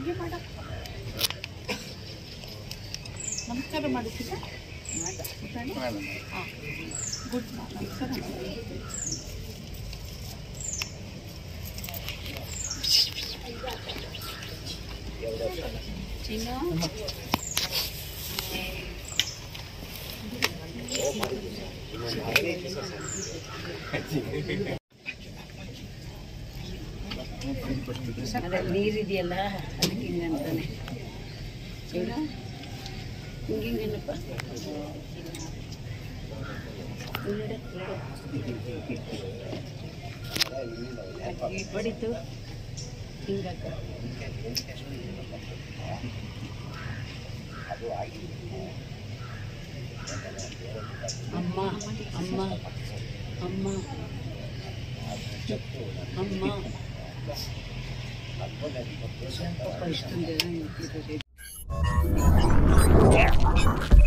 ಹೀಗೆ ಮಾಡ ನಮಸ್ಕಾರ ಮಾಡಿಸಿದ ಹಾಂ ಗುಡ್ ನಮಸ್ಕಾರ ಮಾಡಿ. ಚಿನ್ನು ಅದ್ರಲ್ಲಿ ನೀರಿದೆಯಲ್ಲ ಅದಕ್ಕೆ ಹಿಂಗೆ ಅಂತಾನೆ ಚಿನ್ನ ಹಿಂಗೆ ಹಿಂಗೇನಪ್ಪ ಹೊಡಿತು ಹಿಂಗಕ್ಕ ಅಮ್ಮ ಅಮ್ಮ ಅಮ್ಮ ಅಮ್ಮ ಪಾಪ ಇಷ್ಟೊಂದು ಜನ ನಿಂತಿದ್ದಾರೆ